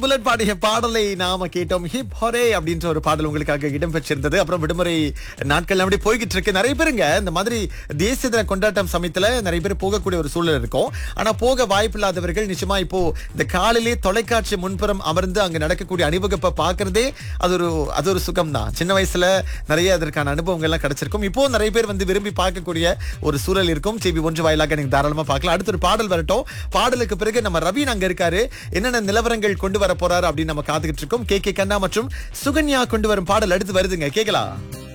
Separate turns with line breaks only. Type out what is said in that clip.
bullet பாடிய பாடலை நாம கேட்டோம் ஹிப் ஹொரே அப்படின்ற ஒரு பாடல் உங்களுக்காக இடம்பெற்றிருந்தது அப்புறம் விடுமுறை நாட்கள் அப்படி போய்கிட்டு இருக்கு நிறைய பேருங்க இந்த மாதிரி தேசிய தின கொண்டாட்டம் சமயத்துல நிறைய பேர் போகக்கூடிய ஒரு சூழல் இருக்கும் ஆனா போக வாய்ப்பு இல்லாதவர்கள் நிச்சயமா இப்போ இந்த காலையிலே தொலைக்காட்சி முன்புறம் அமர்ந்து அங்க நடக்கக்கூடிய அணிவகுப்பை பாக்குறதே அது ஒரு அது ஒரு சுகம் தான் சின்ன வயசுல நிறைய அதற்கான அனுபவங்கள் எல்லாம் கிடைச்சிருக்கும் இப்போ நிறைய பேர் வந்து விரும்பி பார்க்கக்கூடிய ஒரு சூழல் இருக்கும் டிவி ஒன்று வாயிலாக நீங்க தாராளமா பார்க்கலாம் அடுத்து ஒரு பாடல் வரட்டும் பாடலுக்கு பிறகு நம்ம ரவீன் அங்க இருக்காரு என்னென்ன நிலவரங்கள் கொண்டு வர போறாரு அப்படின்னு நம்ம காத்துக்கிட்டு இருக்கோம் கே கே கண்ணா மற்றும் சுகன்யா கொண்டு வரும் பாடல் அடுத்து வருதுங்க கேக்கலாம்